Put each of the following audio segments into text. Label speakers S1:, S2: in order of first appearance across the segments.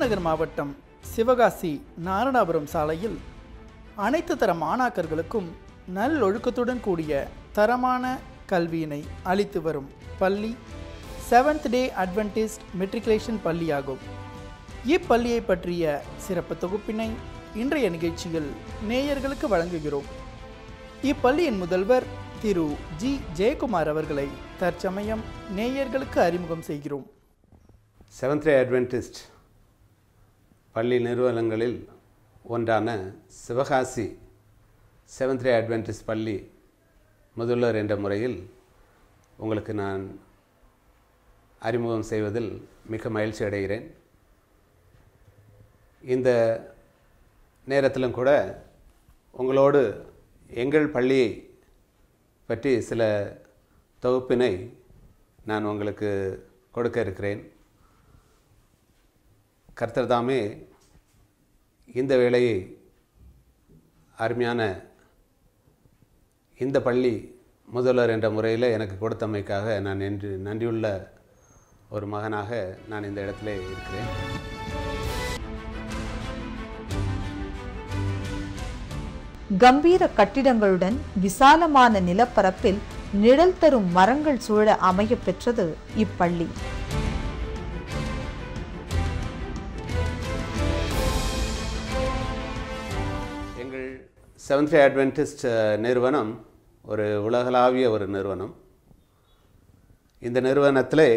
S1: விருதுநகர் மாவட்டம் சிவகாசி நாரணாபுரம் சாலையில் அனைத்து தர மாணாக்கர்களுக்கும் நல்லொழுக்கத்துடன் கூடிய தரமான கல்வியினை அளித்து வரும் பள்ளி செவன்த் டே அட்வென்டிஸ்ட் மெட்ரிகுலேஷன் பள்ளியாகும் இப்பள்ளியை பற்றிய சிறப்பு தொகுப்பினை இன்றைய நிகழ்ச்சியில் நேயர்களுக்கு வழங்குகிறோம் இப்பள்ளியின் முதல்வர் திரு ஜி ஜெயக்குமார் அவர்களை தற்சமயம் நேயர்களுக்கு அறிமுகம் செய்கிறோம்
S2: செவன்த் டே அட்வென்டிஸ்ட் பள்ளி நிறுவனங்களில் ஒன்றான சிவகாசி செவன்த் டே அட்வென்டிஸ்ட் பள்ளி முதல்வர் என்ற முறையில் உங்களுக்கு நான் அறிமுகம் செய்வதில் மிக மகிழ்ச்சி அடைகிறேன் இந்த நேரத்திலும் கூட உங்களோடு எங்கள் பள்ளியை பற்றி சில தொகுப்பினை நான் உங்களுக்கு கொடுக்க இருக்கிறேன் கர்த்தர் தாமே இந்த வேலையை அருமையான இந்த பள்ளி முதல்வர் என்ற முறையில் எனக்கு கொடுத்தமைக்காக நான் நன்றி நன்றியுள்ள ஒரு மகனாக நான் இந்த இடத்துல இருக்கிறேன்
S3: கம்பீர கட்டிடங்களுடன் விசாலமான நிலப்பரப்பில் நிழல் தரும் மரங்கள் சூழ அமையப் பெற்றது இப்பள்ளி
S2: எங்கள் செவன்த் டே அட்வென்டிஸ்ட் நிறுவனம் ஒரு உலகளாவிய ஒரு நிறுவனம் இந்த நிறுவனத்தில்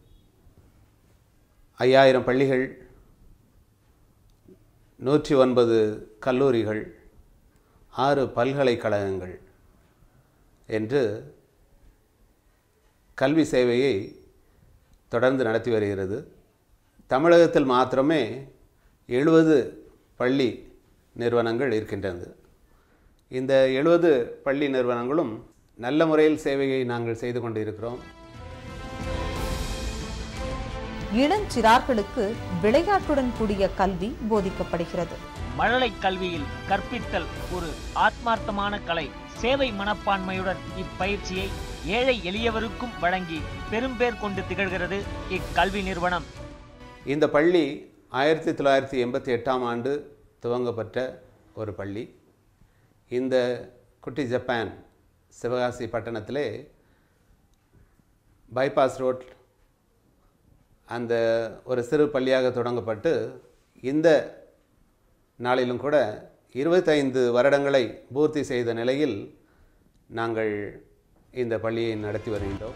S2: ஐயாயிரம் பள்ளிகள் நூற்றி ஒன்பது கல்லூரிகள் ஆறு பல்கலைக்கழகங்கள் என்று கல்வி சேவையை தொடர்ந்து நடத்தி வருகிறது தமிழகத்தில் மாத்திரமே எழுபது பள்ளி நிறுவனங்கள் இருக்கின்றது இந்த எழுபது பள்ளி நிறுவனங்களும் நல்ல முறையில் சேவையை நாங்கள் செய்து கொண்டிருக்கிறோம்
S3: இளஞ்சிறார்களுக்கு விளையாட்டுடன் கூடிய கல்வி போதிக்கப்படுகிறது
S4: மழலை கல்வியில் கற்பித்தல் ஒரு ஆத்மார்த்தமான கலை சேவை மனப்பான்மையுடன் இப்பயிற்சியை ஏழை எளியவருக்கும் வழங்கி பெரும்பேர் கொண்டு திகழ்கிறது இக்கல்வி நிறுவனம்
S2: இந்த பள்ளி ஆயிரத்தி தொள்ளாயிரத்தி எண்பத்தி எட்டாம் ஆண்டு துவங்கப்பட்ட ஒரு பள்ளி இந்த குட்டி ஜப்பான் சிவகாசி பட்டணத்திலே பைபாஸ் ரோட் அந்த ஒரு சிறு பள்ளியாக தொடங்கப்பட்டு இந்த நாளிலும் கூட இருபத்தைந்து வருடங்களை பூர்த்தி செய்த நிலையில் நாங்கள் இந்த பள்ளியை நடத்தி வருகின்றோம்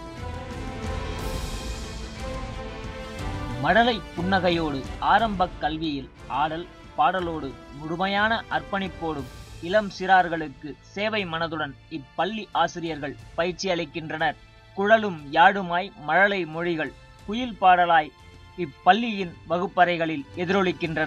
S4: மழலை புன்னகையோடு ஆரம்ப கல்வியில் ஆடல் பாடலோடு முழுமையான அர்ப்பணிப்போடும் இளம் சிறார்களுக்கு சேவை மனதுடன் இப்பள்ளி ஆசிரியர்கள் பயிற்சி அளிக்கின்றனர் குழலும் யாடுமாய் மழலை மொழிகள் குயில் பாடலாய் இப்பள்ளியின் வகுப்பறைகளில் எதிரொலிக்கின்றன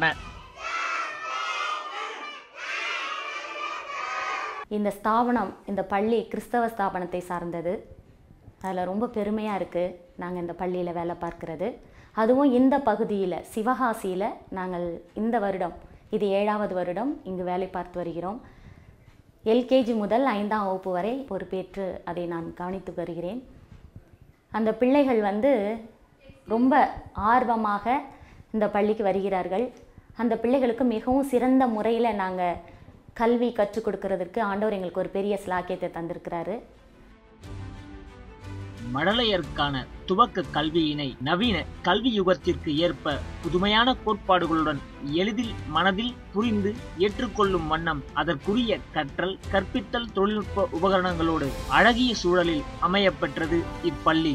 S5: இந்த ஸ்தாபனம் இந்த பள்ளி கிறிஸ்தவ ஸ்தாபனத்தை சார்ந்தது அதில் ரொம்ப பெருமையாக இருக்குது நாங்கள் இந்த பள்ளியில் வேலை பார்க்கிறது அதுவும் இந்த பகுதியில் சிவகாசியில் நாங்கள் இந்த வருடம் இது ஏழாவது வருடம் இங்கு வேலை பார்த்து வருகிறோம் எல்கேஜி முதல் ஐந்தாம் வகுப்பு வரை பொறுப்பேற்று அதை நான் கவனித்து வருகிறேன் அந்த பிள்ளைகள் வந்து ரொம்ப ஆர்வமாக இந்த பள்ளிக்கு வருகிறார்கள் அந்த பிள்ளைகளுக்கு மிகவும் சிறந்த முறையில் நாங்கள் கல்வி கற்றுக் கொடுக்கறதுக்கு ஆண்டவர் எங்களுக்கு ஒரு பெரிய ஸ்லாக்கியத்தை தந்திருக்கிறாரு
S4: மழலையருக்கான துவக்க கல்வியினை நவீன கல்வி யுகத்திற்கு ஏற்ப புதுமையான கோட்பாடுகளுடன் எளிதில் மனதில் புரிந்து ஏற்றுக்கொள்ளும் வண்ணம் அதற்குரிய கற்றல் கற்பித்தல் தொழில்நுட்ப உபகரணங்களோடு அழகிய சூழலில் அமையப்பெற்றது இப்பள்ளி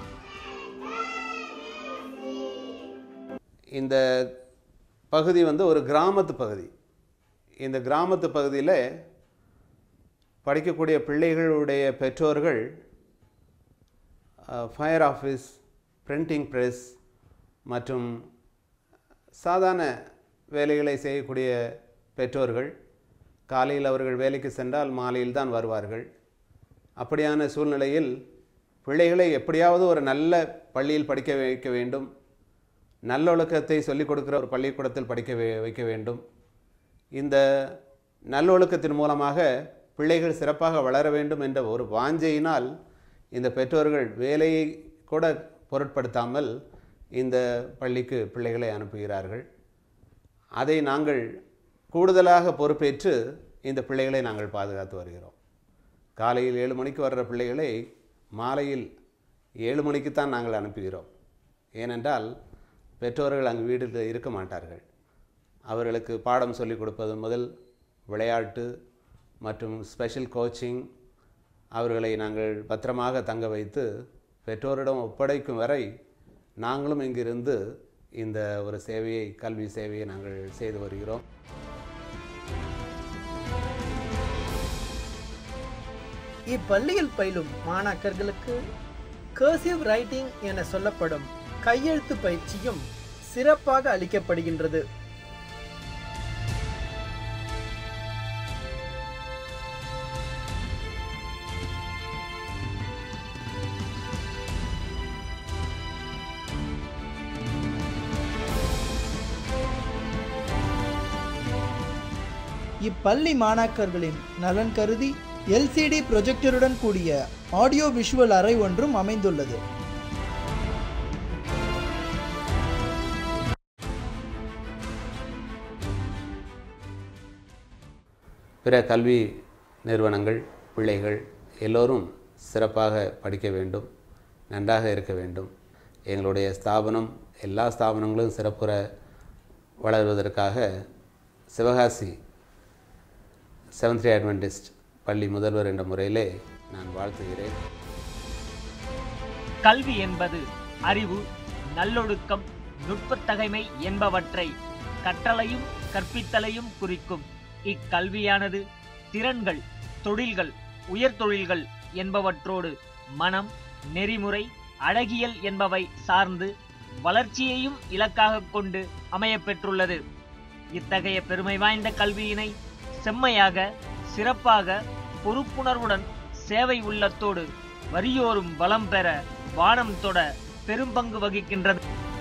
S2: இந்த பகுதி வந்து ஒரு கிராமத்து பகுதி இந்த கிராமத்து பகுதியில் படிக்கக்கூடிய பிள்ளைகளுடைய பெற்றோர்கள் ஃபயர் ஆஃபீஸ் பிரிண்டிங் ப்ரெஸ் மற்றும் சாதாரண வேலைகளை செய்யக்கூடிய பெற்றோர்கள் காலையில் அவர்கள் வேலைக்கு சென்றால் மாலையில் தான் வருவார்கள் அப்படியான சூழ்நிலையில் பிள்ளைகளை எப்படியாவது ஒரு நல்ல பள்ளியில் படிக்க வைக்க வேண்டும் நல்லொழுக்கத்தை சொல்லிக் கொடுக்கிற ஒரு பள்ளிக்கூடத்தில் படிக்க வை- வைக்க வேண்டும் இந்த நல்லொழுக்கத்தின் மூலமாக பிள்ளைகள் சிறப்பாக வளர வேண்டும் என்ற ஒரு வாஞ்சையினால் இந்த பெற்றோர்கள் வேலையை கூட பொருட்படுத்தாமல் இந்த பள்ளிக்கு பிள்ளைகளை அனுப்புகிறார்கள் அதை நாங்கள் கூடுதலாக பொறுப்பேற்று இந்த பிள்ளைகளை நாங்கள் பாதுகாத்து வருகிறோம் காலையில் ஏழு மணிக்கு வர்ற பிள்ளைகளை மாலையில் ஏழு மணிக்குத்தான் நாங்கள் அனுப்புகிறோம் ஏனென்றால் பெற்றோர்கள் அங்கு வீட்டில் இருக்க மாட்டார்கள் அவர்களுக்கு பாடம் சொல்லிக் கொடுப்பது முதல் விளையாட்டு மற்றும் ஸ்பெஷல் கோச்சிங் அவர்களை நாங்கள் பத்திரமாக தங்க வைத்து பெற்றோரிடம் ஒப்படைக்கும் வரை நாங்களும் இங்கிருந்து இந்த ஒரு சேவையை கல்வி சேவையை நாங்கள் செய்து வருகிறோம்
S1: இப்பள்ளியில் பயிலும் மாணாக்கர்களுக்கு கர்சிவ் ரைட்டிங் என சொல்லப்படும் கையெழுத்து பயிற்சியும் சிறப்பாக அளிக்கப்படுகின்றது இப்பள்ளி மாணாக்கர்களின் நலன் கருதி எல்சிடி ப்ரொஜெக்டருடன் கூடிய ஆடியோ விஷுவல் அறை ஒன்றும் அமைந்துள்ளது
S2: பிற கல்வி நிறுவனங்கள் பிள்ளைகள் எல்லோரும் சிறப்பாக படிக்க வேண்டும் நன்றாக இருக்க வேண்டும் எங்களுடைய ஸ்தாபனம் எல்லா ஸ்தாபனங்களும் சிறப்புற வளர்வதற்காக சிவகாசி செவன்த் அட்வென்டிஸ்ட் பள்ளி முதல்வர் என்ற முறையிலே நான் வாழ்த்துகிறேன்
S4: கல்வி என்பது அறிவு நல்லொழுக்கம் நுட்பத்தகைமை என்பவற்றை கற்றலையும் கற்பித்தலையும் குறிக்கும் இக்கல்வியானது திறன்கள் தொழில்கள் உயர் தொழில்கள் என்பவற்றோடு மனம் நெறிமுறை அழகியல் என்பவை சார்ந்து வளர்ச்சியையும் இலக்காக கொண்டு அமையப்பெற்றுள்ளது இத்தகைய பெருமை வாய்ந்த கல்வியினை செம்மையாக சிறப்பாக பொறுப்புணர்வுடன் சேவை உள்ளத்தோடு வரியோரும் வளம் பெற வானம் தொட பெரும்பங்கு வகிக்கின்றது